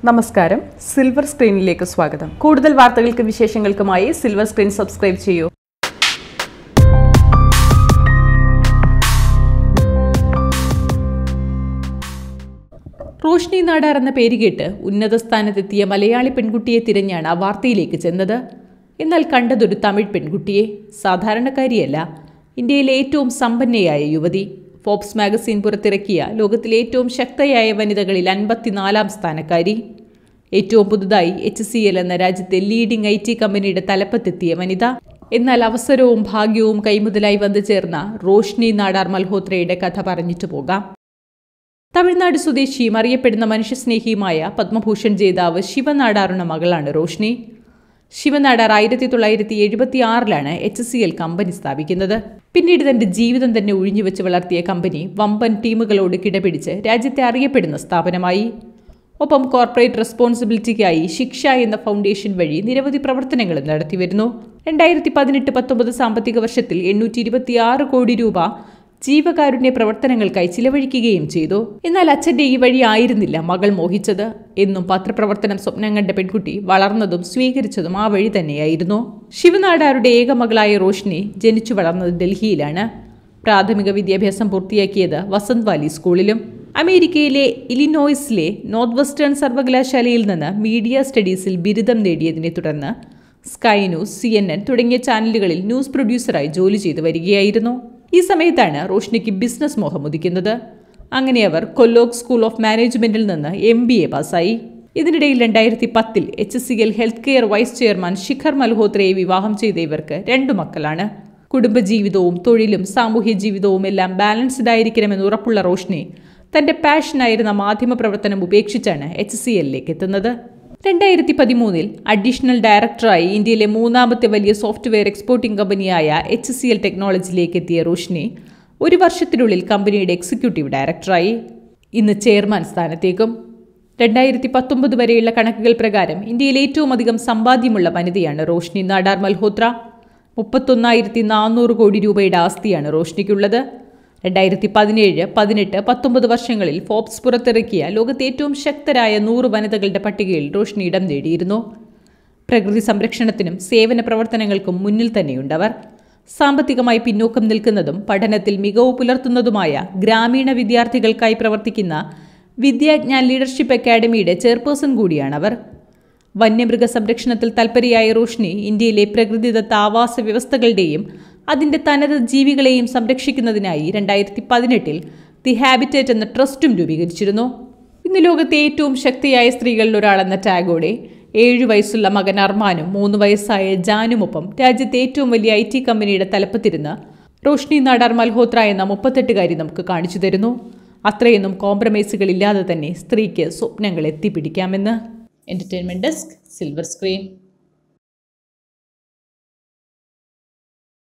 നമസ്കാരം സിൽവർ സ്ക്രീനിലേക്ക് സ്വാഗതം കൂടുതൽ വാർത്തകൾക്കും വിശേഷങ്ങൾക്കുമായി സിൽവർ സ്ക്രീൻ സബ്സ്ക്രൈബ് ചെയ്യൂ റോഷ്നി നാടാർ എന്ന പേര് കേട്ട് ഉന്നത സ്ഥാനത്തെത്തിയ മലയാളി പെൺകുട്ടിയെ തിരഞ്ഞാണ് ആ വാർത്തയിലേക്ക് ചെന്നത് എന്നാൽ കണ്ടതൊരു തമിഴ് പെൺകുട്ടിയെ സാധാരണക്കാരിയല്ല ഇന്ത്യയിലെ ഏറ്റവും സമ്പന്നയായ യുവതി ഫോബ്സ് മാഗസിൻ പുറത്തിറക്കിയ ലോകത്തിലെ ഏറ്റവും ശക്തയായ വനിതകളിൽ അൻപത്തിനാലാം സ്ഥാനക്കാരി ഏറ്റവും പുതുതായി എച്ച് സി എൽ എന്ന രാജ്യത്തെ ലീഡിംഗ് ഐ ടി കമ്പനിയുടെ തലപ്പത്തെത്തിയ വനിത എന്നാൽ അവസരവും ഭാഗ്യവും കൈമുതലായി വന്നു ചേർന്ന റോഷ്നി നാടാർ മൽഹോത്രയുടെ കഥ പറഞ്ഞിട്ട് പോകാം തമിഴ്നാട് സ്വദേശിയും അറിയപ്പെടുന്ന മനുഷ്യസ്നേഹിയുമായ പത്മഭൂഷൺ ജേതാവ് ശിവനാടാറുടെ മകളാണ് റോഷ്നി ശിവനാടാർ ആയിരത്തി തൊള്ളായിരത്തി എഴുപത്തി ആറിലാണ് എച്ച് സി എൽ കമ്പനി സ്ഥാപിക്കുന്നത് പിന്നീട് തന്റെ ജീവിതം തന്നെ ഒഴിഞ്ഞുവെച്ച് വളർത്തിയ കമ്പനി വമ്പൻ ടീമുകളോട് കിടപിടിച്ച് രാജ്യത്തെ അറിയപ്പെടുന്ന സ്ഥാപനമായി ഒപ്പം കോർപ്പറേറ്റ് റെസ്പോൺസിബിലിറ്റിക്കായി ശിക്ഷ എന്ന ഫൗണ്ടേഷൻ വഴി നിരവധി പ്രവർത്തനങ്ങളും നടത്തിവരുന്നു രണ്ടായിരത്തി പതിനെട്ട് പത്തൊമ്പത് സാമ്പത്തിക വർഷത്തിൽ എണ്ണൂറ്റി ഇരുപത്തിയാറ് കോടി രൂപ ജീവകാരുണ്യ പ്രവർത്തനങ്ങൾക്കായി ചിലവഴിക്കുകയും ചെയ്തു എന്നാൽ അച്ഛന്റെ ഈ വഴി ആയിരുന്നില്ല മകൾ മോഹിച്ചത് എന്നും പത്രപ്രവർത്തനം സ്വപ്നം കണ്ട പെൺകുട്ടി വളർന്നതും സ്വീകരിച്ചതും ആ വഴി തന്നെയായിരുന്നു ശിവനാടാരുടെ ഏക മകളായ റോഷ്നി ജനിച്ചു വളർന്നത് ഡൽഹിയിലാണ് പ്രാഥമിക വിദ്യാഭ്യാസം പൂർത്തിയാക്കിയത് വസന്ത് വാലി സ്കൂളിലും അമേരിക്കയിലെ ഇലിനോയ്സിലെ നോർത്ത് വെസ്റ്റേൺ സർവകലാശാലയിൽ നിന്ന് മീഡിയ സ്റ്റഡീസിൽ ബിരുദം നേടിയതിനെ തുടർന്ന് Sky News C N N തുടങ്ങിയ ചാനലുകളിൽ ന്യൂസ് പ്രൊഡ്യൂസറായി ജോലി ചെയ്തു വരികയായിരുന്നു ഈ സമയത്താണ് റോഷ്നിക്ക് ബിസിനസ് മോഹം ഉദിക്കുന്നത് അങ്ങനെ അവർ കൊല്ലോഗ് സ്കൂൾ ഓഫ് മാനേജ്മെന്റിൽ നിന്ന് എം ബി എ പാസ്സായി ഇതിനിടയിൽ രണ്ടായിരത്തി പത്തിൽ H C L health care vice chairman Shikhar മൽഹോത്രയെ വിവാഹം ചെയ്ത ഇവർക്ക് രണ്ടു മക്കളാണ് കുടുംബജീവിതവും തൊഴിലും സാമൂഹ്യ ജീവിതവും എല്ലാം ബാലൻസ്ഡ് ആയിരിക്കണമെന്ന് ഉറപ്പുള്ള റോഷ്നി തന്റെ പാഷനായിരുന്ന മാധ്യമപ്രവർത്തനം ഉപേക്ഷിച്ചാണ് എച്ച് സി എല്ലിലേക്ക് എത്തുന്നത് രണ്ടായിരത്തി പതിമൂന്നിൽ അഡീഷണൽ ഡയറക്ടറായി ഇന്ത്യയിലെ മൂന്നാമത്തെ വലിയ സോഫ്റ്റ്വെയർ എക്സ്പോർട്ടിംഗ് കമ്പനിയായ എച്ച് സി എൽ ടെക്നോളജിയിലേക്ക് എത്തിയ റോഷ്നി ഒരു വർഷത്തിനുള്ളിൽ കമ്പനിയുടെ എക്സിക്യൂട്ടീവ് ഡയറക്ടറായി ഇന്ന് ചെയർമാൻ സ്ഥാനത്തേക്കും രണ്ടായിരത്തി പത്തൊമ്പത് വരെയുള്ള കണക്കുകൾ പ്രകാരം ഇന്ത്യയിൽ ഏറ്റവും അധികം സമ്പാദ്യമുള്ള വനിതയാണ് റോഷ്നി നാടാർ മൽഹോത്ര മുപ്പത്തൊന്നായിരത്തി നാനൂറ് കോടി രൂപയുടെ ആസ്തിയാണ് റോഷ്നിക്കുള്ളത് രണ്ടായിരത്തി പതിനേഴ് പതിനെട്ട് പത്തൊമ്പത് വർഷങ്ങളിൽ ഫോബ്സ് പുറത്തിറക്കിയ ലോകത്തെ ഏറ്റവും ശക്തരായ നൂറ് വനിതകളുടെ പട്ടികയിൽ റോഷ്നി ഇടം നേടിയിരുന്നു പ്രകൃതി സംരക്ഷണത്തിനും സേവന പ്രവർത്തനങ്ങൾക്കും മുന്നിൽ തന്നെയുണ്ടവർ സാമ്പത്തികമായി പിന്നോക്കം നിൽക്കുന്നതും പഠനത്തിൽ മികവ് പുലർത്തുന്നതുമായ ഗ്രാമീണ വിദ്യാർത്ഥികൾക്കായി പ്രവർത്തിക്കുന്ന വിദ്യാജ്ഞാൻ ലീഡർഷിപ്പ് അക്കാദമിയുടെ ചെയർപേഴ്സൺ കൂടിയാണവർ വന്യമൃഗ സംരക്ഷണത്തിൽ തൽപരയായ റോഷ്നി ഇന്ത്യയിലെ പ്രകൃതിദത്ത ആവാസ വ്യവസ്ഥകളുടെയും അതിന്റെ തനത് ജീവികളെയും സംരക്ഷിക്കുന്നതിനായി രണ്ടായിരത്തി പതിനെട്ടിൽ ദി ഹാബിറ്റേറ്റ് എന്ന ട്രസ്റ്റും രൂപീകരിച്ചിരുന്നു ഇന്ന് ലോകത്തെ ഏറ്റവും ശക്തിയായ സ്ത്രീകളിൽ ഒരാളെന്ന ടാഗോടെ ഏഴു വയസ്സുള്ള മകൻ അർമാനും മൂന്ന് വയസ്സായ ജാനുമൊപ്പം രാജ്യത്തെ ഏറ്റവും വലിയ ഐ ടി കമ്പനിയുടെ തലപ്പത്തിരുന്ന് റോഷ്നി നാടാർ മൽഹോത്ര എന്ന മുപ്പത്തെട്ടുകാരി നമുക്ക് കാണിച്ചു തരുന്നു അത്രയൊന്നും കോംപ്രമൈസുകളില്ലാതെ തന്നെ സ്ത്രീക്ക് സ്വപ്നങ്ങൾ എത്തിപ്പിടിക്കാമെന്ന് എന്റർടൈൻമെന്റ് ഡെസ്ക് സിൽവർ സ്ക്രീൻ